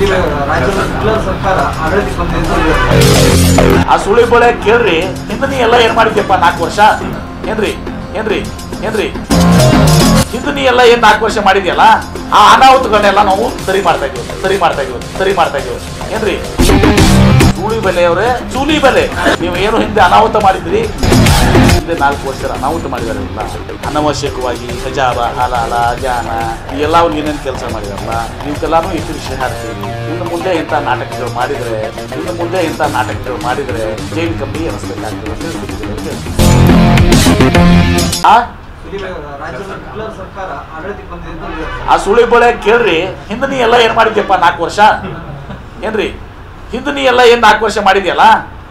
ರಾಜ್ಯದ ಹಿಟ್ಲರ್ ಸರ್ಕಾರ ಆಡಳಿತಕ್ಕೆ ಬಂದಿದ್ದು ಇದೆ. ಆ ಸುಳಿ ಬಳೆ ಕೇಳ್ರಿ ಹಿಂದೆ ನೀ ಎಲ್ಲ ಏನ್ ಮಾಡಿದ್ಯಪ್ಪ ನಾಲ್ಕು ವರ್ಷ ಏನ್ರಿ ಏನ್ರಿ ಏನ್ರಿ ಹಿಂದೆ ನೀ ಎಲ್ಲ ಏನ್ ನಾಲ್ಕು ವರ್ಷ ಮಾಡಿದ್ಯಲ್ಲ ಆ ಅನಾಹುತಗಳನ್ನೆಲ್ಲ ನಾವು ಸರಿ ಮಾಡ್ತಾ ಇದೀವಿ ಸರಿ ಮಾಡ್ತಾ ಇದೀವಿ ಸರಿ ಮಾಡ್ತಾ ಇದೀವಿ ಏನ್ರಿ ಸೂಳಿ ಬೆಲೆ ಅವರೇ ಸೂಲಿ ಬೆಲೆ ನೀವು ಏನು ಹಿಂದೆ ಅನಾಹುತ ಮಾಡಿದ್ರಿ ಹಿಂದೆ ನಾಲ್ಕು ವರ್ಷ ಅನಾಹುತ ಮಾಡಿದಾರೆ ಇವ್ರೆಲ್ಲ. ಅನವಶ್ಯಕವಾಗಿ ಹಜಾಬ ಹಲಾಲ ಜಾನ ಈ ಎಲ್ಲ ಏನೇನು ಕೆಲಸ ಮಾಡಿದಾರಲ್ಲ ಇವಕ್ಕೆಲ್ಲಾನು ಇಷ್ಟು ವಿಷಯ ಹಾಕ್ತೀವಿ ಇನ್ನು ಮುಂದೆ ಇಂಥ ನಾಟಕಗಳು ಮಾಡಿದರೆ ಇನ್ನು ಮುಂದೆ ಇಂಥ ನಾಟಕಗಳು ಮಾಡಿದರೆ ಜೈಲು ಕಮ್ಮಿ ಅನಿಸ್ಬೇಕಾಗ್ತದೆ ಅಂತ ಹೇಳ್ತಿದ್ದೀನಿ. ಆ ಇಲ್ಲಿ ರಾಜ್ಯದ ಹಿಟ್ಲರ್ ಸರ್ಕಾರ ಆಡಳಿತಕ್ಕೆ ಬಂದಿದ್ದು ಇದೆ. ಆ ಸುಳಿ ಬಳೆ ಕೇಳ್ರಿ ಹಿಂದೆ ನೀ ಎಲ್ಲ ಏನು ಮಾಡಿದ್ಯಪ್ಪ ನಾಲ್ಕು ವರ್ಷ ಏನ್ರಿ ಹಿಂದೆ ನೀ ಎಲ್ಲ ಏನು ನಾಲ್ಕು ವರ್ಷ ಮಾಡಿದ್ಯಲ್ಲ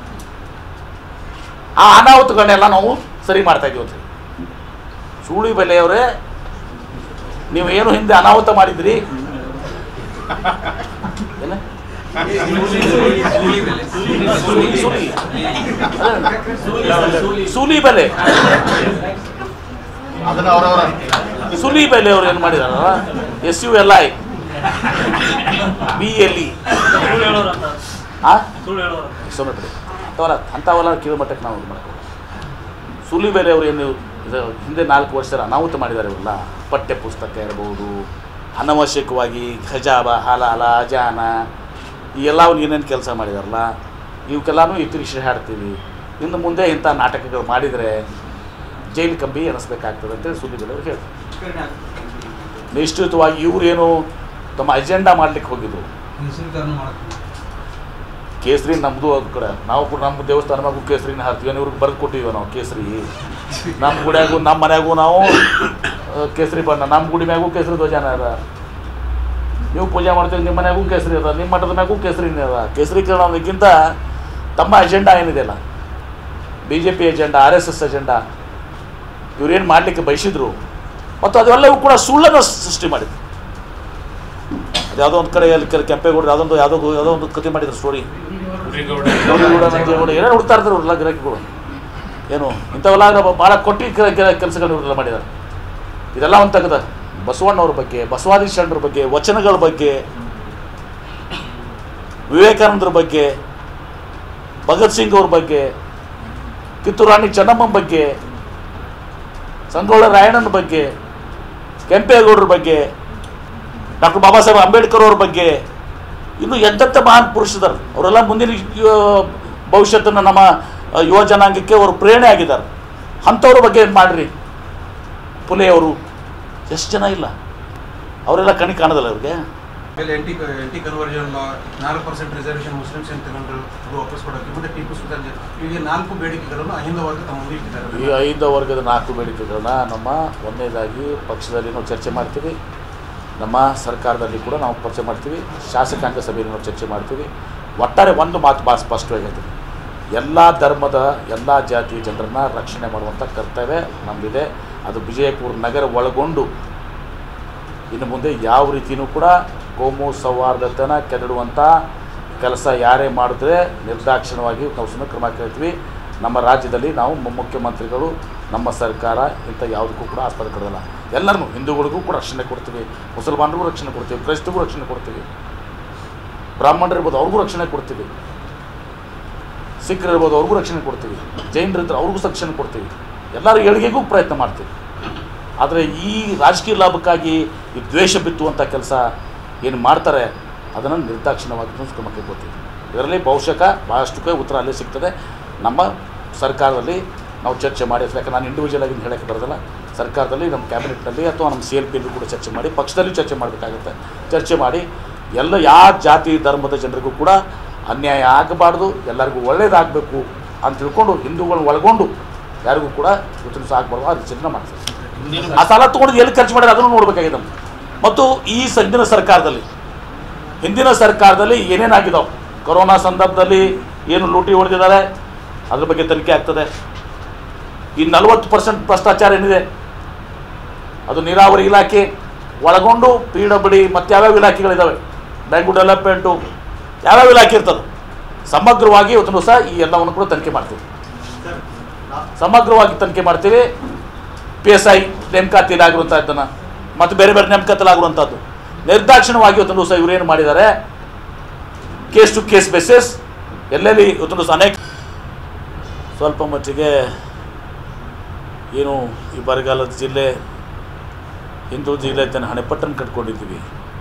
ಆ ಅನಾಹುತಗಳನ್ನೆಲ್ಲ ನಾವು ಸರಿ ಮಾಡ್ತಾ ಇದೀವಿ ಅಂತ ಸೂಳಿ ಬೆಲೆಯವರೇ ನೀವು ಏನು ಹಿಂದೆ ಅನಾಹುತ ಮಾಡಿದ್ರಿ ಏನು? ಸೂಲಿ ಅದೇ. ಸೂಲಿ ಬೆಲೆ ಅದನ್ನ ಅವರವರ ಸುಲಿ ಬೆಲೆ ಅವ್ರು ಏನು ಮಾಡಿದಾರ S U L I B L E ಆ ಸುಮ್ಮನೆ ಬಿಡಿ ಅಂಥವಲ್ಲ ಅಂಥವೆಲ್ಲ ಕಿರು ಮಟ್ಟಕ್ಕೆ ನಾವು ಇದು ಮಾಡ್ತೀವಿ ಸುಲಿ ಬೆಲೆ ಅವರು ಏನು ಇದು ಹಿಂದೆ ನಾಲ್ಕು ವರ್ಷದ ಅನಾಹುತ ಮಾಡಿದ್ದಾರೆ ಇವರೆಲ್ಲ ಪಠ್ಯ ಪುಸ್ತಕ ಇರಬಹುದು ಅನವಶ್ಯಕವಾಗಿ ಖಜಾಬ ಹಲಾಲ ಅಜಾನ ಈ ಎಲ್ಲವನ್ನು ಏನೇನು ಕೆಲಸ ಮಾಡಿದಾರಲ್ಲ ಇವಕ್ಕೆಲ್ಲಾನು ಇತಿರಿಷೆ ಹಾಡ್ತೀವಿ ಇನ್ನು ಮುಂದೆ ಇಂಥ ನಾಟಕಗಳು ಮಾಡಿದರೆ ಜೈಲು ಕಂಬಿ ಎನಿಸ್ಬೇಕಾಗ್ತದೆ ಅಂತೇಳಿ ಸುದ್ದಿ ಬೆಲೆ ಅವ್ರು ಹೇಳ್ತಾರೆ ವಿಸ್ತರಣೆ ಆಗ್ತದೆ. ನಿಶ್ಚಿತವಾಗಿ ಇವರೇನು ತಮ್ಮ ಅಜೆಂಡಾ ಮಾಡ್ಲಿಕ್ಕೆ ಹೋಗಿದ್ರು ನಿಶ್ಚಿತೀಕರಣ ಮಾಡಕ್ಕೆ. ಕೇಸರಿ ನಮ್ಮದು ಅದ್ ಕಡೆ ನಾವು ಕೂಡ ನಮ್ಮ ದೇವಸ್ಥಾನದಾಗೂ ಕೇಸರಿನ ಹಾರ್ತೀವಿ ಇವ್ರಿಗೆ ಬರೆದು ಕೊಟ್ಟಿವಿ ನಾವು ಕೇಸರಿ ನಮ್ಮ ಗುಡಿಯಾಗೂ ನಮ್ಮ ಮನ್ಯಾಗೂ ನಾವು ಆ, ಕೇಸರಿ ಬಣ್ಣ ನಮ್ಮ ಗುಡಿ ಮ್ಯಾಗೂ ಕೇಸರಿ ಧ್ವಜಾನ ಅದ ನೀವು ಪೂಜೆ ಮಾಡ್ತೀವಿ ನಿಮ್ಮ ಮನ್ಯಾಗೂ ಕೇಸರಿ ಅದ ನಿಮ್ಮ ಮಠದ ಮ್ಯಾಗೂ ಕೇಸರಿನೇ ಅದ ಕೇಸರೀಕರಣ ಅನ್ನೋದಕ್ಕಿಂತ ತಮ್ಮ ಅಜೆಂಡಾ ಏನಿದೆಯಲ್ಲ B J P agenda R S S agenda ಇವ್ರೇನು ಮಾಡಲಿಕ್ಕೆ ಬಯಸಿದ್ರು ಮತ್ತು ಅದೆಲ್ಲವೂ ಕೂಡ ಸುಳ್ಳನ್ನು ಸೃಷ್ಟಿ ಮಾಡಿದ್ರು ಅದು ಯಾವುದೋ ಒಂದು ಕಡೆ ಅಲ್ಲಿ ಕೆಲ ಕೆಂಪೇಗೌಡ ಯಾವುದೊಂದು ಯಾವುದೋ ಯಾವುದೋ ಒಂದು ಕತೆ ಮಾಡಿದ್ರು ಸ್ಟೋರಿ ಏನೇನು ಹುಡ್ತಾ ಇರ್ತಾರೆ ಇವ್ರೆಲ್ಲ ಗಿರಾಕಿಗಳು ಏನು ಇಂಥವೆಲ್ಲ ನಾವು ಭಾಳ ಕೊಟ್ಟಿ ಕೆಲಸಗಳು ಇವರೆಲ್ಲ ಮಾಡಿದ್ದಾರೆ ಇದೆಲ್ಲ ಒಂದು ತೆಗೆದ ಬಸವಣ್ಣವ್ರ ಬಗ್ಗೆ ಬಸವಾದಿ ಶರಣರ ಬಗ್ಗೆ ವಚನಗಳ ಬಗ್ಗೆ ವಿವೇಕಾನಂದರ ಬಗ್ಗೆ ಭಗತ್ ಸಿಂಗ್ ಅವ್ರ ಬಗ್ಗೆ ಕಿತ್ತೂರು ರಾಣಿ ಚೆನ್ನಮ್ಮನ ಬಗ್ಗೆ ಸಂಗೊಳ್ಳ ರಾಯಣ್ಣನ ಬಗ್ಗೆ ಕೆಂಪೇಗೌಡರ ಬಗ್ಗೆ ಡಾಕ್ಟರ್ ಬಾಬಾ ಸಾಹೇಬ್ ಅಂಬೇಡ್ಕರ್ ಅವ್ರ ಬಗ್ಗೆ ಇನ್ನು ಎಂತೆಂಥ ಮಹಾನ್ ಪುರುಷದರು ಅವರೆಲ್ಲ ಮುಂದಿನ ಯು- ಭವಿಷ್ಯತ್ತನ್ನು ನಮ್ಮ ಆ, ಯುವ ಜನಾಂಗಕ್ಕೆ ಅವರು ಪ್ರೇರಣೆ ಆಗಿದ್ದಾರೆ ಅಂಥವ್ರ ಬಗ್ಗೆ ಏನು ಮಾಡ್ರಿ ಪುಲೆ ಅವರು ಎಷ್ಟು ಜನ ಇಲ್ಲ ಅವರೆಲ್ಲ ಕಣಿ ಕಾಣೋದಲ್ಲ ಅವ್ರಿಗೆ ಆಮೇಲೆ ಎಂಟಿ ಎಂಟಿ ಕನ್ವರ್ಜನ್ ಲಾ ನಾಲ್ಕು ಪರ್ಸೆಂಟ್ ರಿಸರ್ವೇಷನ್ ಮುಸ್ಲಿಮ್ಸ್ ಅಂತ ತಗೊಂಡ್ರು ಅದು ವಾಪಸ್ ಕೊಡೋಕೆ ಮತ್ತೆ ಟಿಪ್ಪು ಸುಲ್ತಾನ್ ಜ- ಹೀಗೆ ನಾಲ್ಕು ಬೇಡಿಕೆಗಳನ್ನು ಅಹಿಂದ ವರ್ಗ ತಮ್ಮ ಮುಂದೆ ಈ ಇಟ್ಟಿದ್ದಾರೆ ಐದು ವರ್ಗದ ನಾಲ್ಕು ಬೇಡಿಕೆಗಳನ್ನ ನಮ್ಮ ಒಂದನೇದಾಗಿ ಪಕ್ಷದಲ್ಲಿ ನಾವು ಚರ್ಚೆ ಮಾಡ್ತೀವಿ ನಮ್ಮ ಸರ್ಕಾರದಲ್ಲಿ ಕೂಡ ನಾವು ಚರ್ಚೆ ಮಾಡ್ತೀವಿ ಶಾಸಕಾಂಗ ಸಭೆಯಲ್ಲಿ ನಾವು ಚರ್ಚೆ ಮಾಡ್ತೀವಿ ಒಟ್ಟಾರೆ ಒಂದು ಮಾತು ಭಾಳ ಸ್ಪಷ್ಟವಾಗಿ ಹೇಳ್ತೀವಿ ಎಲ್ಲ ಧರ್ಮದ ಎಲ್ಲ ಜಾತಿಯ ಜನರನ್ನ ರಕ್ಷಣೆ ಮಾಡುವಂಥ ಕರ್ತವ್ಯ ನಮ್ಮದಿದೆ ಅದು ವಿಜಯಪುರ ನಗರ ಒಳಗೊಂಡು ಇನ್ನು ಮುಂದೆ ಯಾವ ರೀತಿಯೂ ಕೂಡ ಕೋಮು ಸೌಹಾರ್ದತೆನ ಕೆದಡುವಂಥ ಕೆಲಸ ಯಾರೇ ಮಾಡಿದ್ರೆ ನಿರ್ದಾಕ್ಷಿಣ್ಯವಾಗಿ ನಾವು ಸುಮ್ಮನೆ ಕ್ರಮ ಕೇಳ್ತೀವಿ ನಮ್ಮ ರಾಜ್ಯದಲ್ಲಿ ನಾವು ಮು- ಮುಖ್ಯಮಂತ್ರಿಗಳು ನಮ್ಮ ಸರ್ಕಾರ ಇಂಥ ಯಾವುದಕ್ಕೂ ಕೂಡ ಆಸ್ಪದ ಕೊಡೋದಿಲ್ಲ ಎಲ್ಲರಿಗೂ ಹಿಂದೂಗಳಿಗೂ ಕೂಡ ರಕ್ಷಣೆ ಕೊಡ್ತೀವಿ ಮುಸಲ್ಮಾನರಿಗೂ ರಕ್ಷಣೆ ಕೊಡ್ತೀವಿ ಕ್ರೈಸ್ತರಿಗೂ ರಕ್ಷಣೆ ಕೊಡ್ತೀವಿ ಬ್ರಾಹ್ಮಣರು ಇರ್ಬೋದು ಅವ್ರಿಗೂ ರಕ್ಷಣೆ ಕೊಡ್ತೀವಿ ಸಿಖ್ರು ಇರ್ಬೋದು ಅವ್ರಿಗೂ ರಕ್ಷಣೆ ಕೊಡ್ತೀವಿ ಜೈನರು ಇದ್ರೆ ಅವ್ರಿಗೂ ರಕ್ಷಣೆ ಕೊಡ್ತೀವಿ ಎಲ್ಲರ ಏಳಿಗೆಗೂ ಪ್ರಯತ್ನ ಮಾಡ್ತೀವಿ ಆದರೆ ಈ ರಾಜಕೀಯ ಲಾಭಕ್ಕಾಗಿ ಈ ದ್ವೇಷ ಬಿತ್ತುವಂಥ ಕೆಲಸ ಏನು ಮಾಡ್ತಾರೆ ಅದನ್ನು ನಿರ್ದಾಕ್ಷಿಣ್ಯವಾಗಿ ಕ್ರಮಕ್ಕೆ ಕೊಡ್ತೀವಿ ಇದರಲ್ಲಿ ಬಹುಶಃ ಭಾಳಷ್ಟು ಉತ್ತರ ಅಲ್ಲೇ ಸಿಗ್ತದೆ ನಮ್ಮ ಸರ್ಕಾರದಲ್ಲಿ ನಾವು ಚರ್ಚೆ ಮಾಡಿ ಯಾಕಂದ್ರೆ ನಾನು ಇಂಡಿವಿಜುವಲ್ ಆಗಿ ಹೇಳೋಕ್ಕೆ ಬರೋದಿಲ್ಲ ಸರ್ಕಾರದಲ್ಲಿ ನಮ್ಮ ಕ್ಯಾಬಿನೆಟ್ನಲ್ಲಿ ಅಥವಾ ನಮ್ಮ ಸಿ ಎಲ್ ಪಿಯಲ್ಲೂ ಕೂಡ ಚರ್ಚೆ ಮಾಡಿ ಪಕ್ಷದಲ್ಲಿ ಚರ್ಚೆ ಮಾಡಬೇಕಾಗುತ್ತೆ ಚರ್ಚೆ ಮಾಡಿ ಎಲ್ಲ ಯಾವ ಜಾತಿ ಧರ್ಮದ ಜನರಿಗೂ ಕೂಡ ಅನ್ಯಾಯ ಆಗಬಾರ್ದು ಎಲ್ಲರಿಗೂ ಒಳ್ಳೇದಾಗಬೇಕು ಅಂತ ತಿಳ್ಕೊಂಡು ಹಿಂದೂಗಳನ್ನ ಒಳಗೊಂಡು ಯಾರಿಗೂ ಕೂಡ ಇವತ್ತಿನ ಆಗಬಾರ್ದು ಆ ರೀತಿಯನ್ನು ಮಾಡ್ತೀವಿ ಆ ಸಾಲ ತೊಗೊಂಡು ಎಲ್ಲಿ ಖರ್ಚು ಮಾಡಿದ್ರೆ ಅದನ್ನು ನೋಡಬೇಕಾಗಿದೆ ನಮ್ಗೆ ಮತ್ತು ಈ ಹಿಂದಿನ ಸರ್ಕಾರದಲ್ಲಿ ಹಿಂದಿನ ಸರ್ಕಾರದಲ್ಲಿ ಏನೇನಾಗಿದ್ದಾವೆ ಕೊರೋನಾ ಸಂದರ್ಭದಲ್ಲಿ ಏನು ಲೂಟಿ ಹೊಡೆದಿದ್ದಾರೆ ಅದ್ರ ಬಗ್ಗೆ ತನಿಖೆ ಆಗ್ತದೆ ಈ ನಲವತ್ತು ಪರ್ಸೆಂಟ್ ಭ್ರಷ್ಟಾಚಾರ ಏನಿದೆ ಅದು ನೀರಾವರಿ ಇಲಾಖೆ ಒಳಗೊಂಡು ಪಿ ಡಬ್ಲ್ಯೂ ಡಿ ಮತ್ತು ಯಾವ್ಯಾವ ಇಲಾಖೆಗಳಿದ್ದಾವೆ ಬ್ಯಾಂಕು ಡೆವಲಪ್ಮೆಂಟು ಯಾವ್ಯಾವ ಇಲಾಖೆ ಇರ್ತದೆ ಸಮಗ್ರವಾಗಿ ಇವತ್ತು ಸಹ ಈ ಎಲ್ಲವನ್ನು ಕೂಡ ತನಿಖೆ ಮಾಡ್ತೀವಿ ಸಮಗ್ರವಾಗಿ ತನಿಖೆ ಮಾಡ್ತೀವಿ ಪಿ ಎಸ್ ಐ ನೇಮಕಾತಿಯಲ್ಲಿ ಆಗಿರುವಂಥದ್ದನ್ನು ಮತ್ತು ಬೇರೆ ಬೇರೆ ನೇಮಕಾತಿಯಲ್ಲಿ ಆಗಿರುವಂಥದ್ದು ನಿರ್ದಾಕ್ಷಿಣ್ಯವಾಗಿ ಇವತ್ತು ಸಹ ಇವರೇನು ಮಾಡಿದ್ದಾರೆ ಕೇಸ್ ಟು ಕೇಸ್ ಬೇಸಿಸ್ ಎಲ್ಲೆಲ್ಲಿ ಇವತ್ತು ಸಹ ಅನೇಕ ಸ್ವಲ್ಪ ಮಟ್ಟಿಗೆ ಏನು ಈ ಬರಗಾಲದ ಜಿಲ್ಲೆ ಹಿಂದೂ ಜಿಲ್ಲೆ ತನ್ನ ಹಣೆಪಟ್ಟನ್ನು ಕಟ್ಕೊಂಡಿದ್ದೀವಿ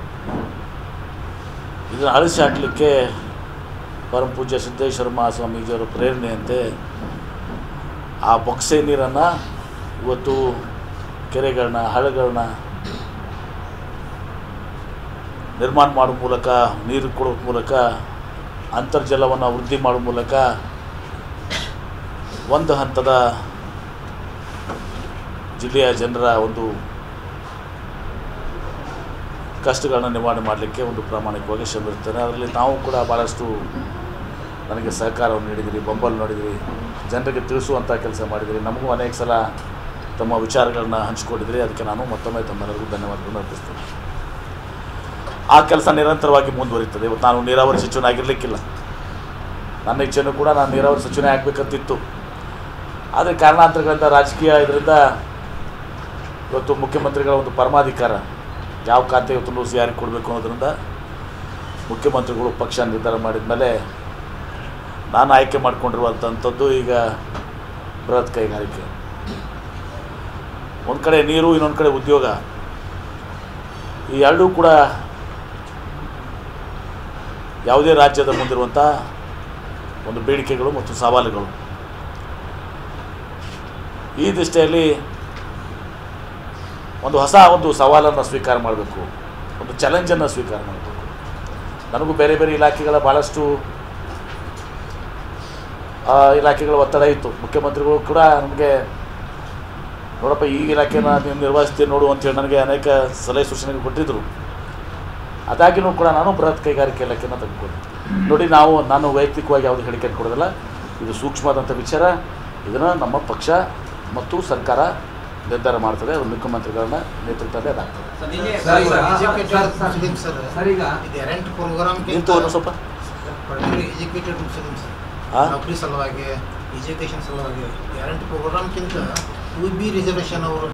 ಇದನ್ನು ಅಳಿಸಿ ಹಾಕಲಿಕ್ಕೆ ಪರಮ ಪೂಜ್ಯ ಸಿದ್ದೇಶ್ವರ ಮಹಾಸ್ವಾಮೀಜಿಯವರ ಪ್ರೇರಣೆಯಂತೆ ಆ ಬೊಕ್ಸೆ ನೀರನ್ನು ಇವತ್ತು ಕೆರೆಗಳನ್ನ ಹಳ್ಳಗಳನ್ನ ನಿರ್ಮಾಣ ಮಾಡೋ ಮೂಲಕ ನೀರು ಕೊಡೋ ಮೂಲಕ ಅಂತರ್ಜಲವನ್ನು ವೃದ್ಧಿ ಮಾಡೋ ಮೂಲಕ ಒಂದು ಹಂತದ ಜಿಲ್ಲೆಯ ಜನರ ಒಂದು ಕಷ್ಟಗಳನ್ನ ನಿವಾರಣೆ ಮಾಡಲಿಕ್ಕೆ ಒಂದು ಪ್ರಾಮಾಣಿಕವಾಗಿ ಶ್ರಮಿರ್ತಾರೆ ಅದರಲ್ಲಿ ನಾವು ಕೂಡ ಭಾಳಷ್ಟು ನನಗೆ ಸಹಕಾರವನ್ನು ನೀಡಿದಿರಿ ಬೆಂಬಲ ನೋಡಿದಿರಿ ಜನರಿಗೆ ತಿಳಿಸುವಂಥ ಕೆಲಸ ಮಾಡಿದಿರಿ ನಮಗೂ ಅನೇಕ ಸಲ ತಮ್ಮ ವಿಚಾರಗಳನ್ನ ಹಂಚಿಕೊಂಡಿದ್ರಿ ಅದಕ್ಕೆ ನಾನು ಮತ್ತೊಮ್ಮೆ ತಮ್ಮೆಲ್ಲರಿಗೂ ಧನ್ಯವಾದಗಳನ್ನು ಅರ್ಪಿಸ್ತೇನೆ ಆ ಕೆಲಸ ನಿರಂತರವಾಗಿ ಮುಂದುವರಿತದೆ ಇವತ್ತು ನಾನು ನೀರಾವರಿ ಸಚಿವನಾಗಿರಲಿಕ್ಕಿಲ್ಲ ನನ್ನ ಇಚ್ಛೆನೂ ಕೂಡ ನಾನು ನೀರಾವರಿ ಸಚಿವನೇ ಆಗಬೇಕಂತಿತ್ತು ಆದರೆ ಕಾರಣಾಂತರಗಳಿಂದ ರಾಜಕೀಯ ಇದರಿಂದ ಇವತ್ತು ಮುಖ್ಯಮಂತ್ರಿಗಳ ಒಂದು ಪರಮಾಧಿಕಾರ ಯಾವ ಖಾತೆ ಇವತ್ತು ಲೂಸಿ ಯಾರಿಗೆ ಕೊಡಬೇಕು ಅನ್ನೋದ್ರಿಂದ ಮುಖ್ಯಮಂತ್ರಿಗಳು ಪಕ್ಷ ನಿರ್ಧಾರ ಮಾಡಿದ ಮೇಲೆ ನಾನು ಆಯ್ಕೆ ಮಾಡಿಕೊಂಡಿರುವಂಥದ್ದು ಈಗ ಬೃಹತ್ ಕೈಗಾರಿಕೆ ಒಂದು ಕಡೆ ನೀರು ಇನ್ನೊಂದು ಕಡೆ ಉದ್ಯೋಗ ಈ ಎರಡೂ ಕೂಡ ಯಾವುದೇ ರಾಜ್ಯದ ಮುಂದಿರುವಂಥ ಒಂದು ಬೇಡಿಕೆಗಳು ಮತ್ತು ಸವಾಲುಗಳು ಈ ದೃಷ್ಟಿಯಲ್ಲಿ ಒಂದು ಹೊಸ ಒಂದು ಸವಾಲನ್ನು ಸ್ವೀಕಾರ ಮಾಡಬೇಕು ಒಂದು ಚಾಲೆಂಜನ್ನು ಸ್ವೀಕಾರ ಮಾಡಬೇಕು ನನಗೂ ಬೇರೆ ಬೇರೆ ಇಲಾಖೆಗಳ ಭಾಳಷ್ಟು ಆ, ಇಲಾಖೆಗಳ ಒತ್ತಡ ಇತ್ತು ಮುಖ್ಯಮಂತ್ರಿಗಳು ಕೂಡ ನನಗೆ ನೋಡಪ್ಪ ಈ ಇಲಾಖೆನ ನೀನು ನಿರ್ವಹಿಸ್ತೀನಿ ನೋಡು ಅಂತೇಳಿ ನನಗೆ ಅನೇಕ ಸಲಹೆ ಸೂಚನೆಗಳು ಕೊಟ್ಟಿದ್ದರು ಅದಾಗಿನೂ ಕೂಡ ನಾನು ಬೃಹತ್ ಕೈಗಾರಿಕೆ ಇಲಾಖೆನ ತೆಗೆದುಕೊಂಡೆ ನೋಡಿ ನಾವು ನಾನು ವೈಯಕ್ತಿಕವಾಗಿ ಯಾವುದೇ ಹೇಳಿಕೆ ಕೊಡೋದಿಲ್ಲ ಇದು ಸೂಕ್ಷ್ಮವಾದಂಥ ವಿಚಾರ ಇದನ್ನು ನಮ್ಮ ಪಕ್ಷ ಮತ್ತು ಸರ್ಕಾರ ನಿರ್ಧಾರ ಮಾಡ್ತದೆ ಅದು ಮುಖ್ಯಮಂತ್ರಿಗಳನ್ನ ನೇತೃತ್ವದಲ್ಲಿ ಅದಾಗ್ತದೆ ಸರ್, ನಿನ್ನೆ ಸರ್, ಈಗ- educated sir, sir, Muslims sir. Sir, ಈಗ ಇದು ಎರೆಂಟ್ ಪ್ರೋಗ್ರಾಮ್ ನಿಂತು ಒಂದು ಸ್ವಲ್ಪ ಎಜುಕೇಟೆಡ್ ಮುಸ್ಲಿಮ್ಸ್ ಆ? ನೌಕರಿ ಸಲುವಾಗಿ ಎಜುಕೇಶನ್ ಸಲುವಾಗಿ ಗ್ಯಾರಂಟಿ ಪ್ರೋಗ್ರಾಮ್ಗಿಂತ ಟು ಬಿ ರಿಸರ್ವೇಷನ್ ಅವರು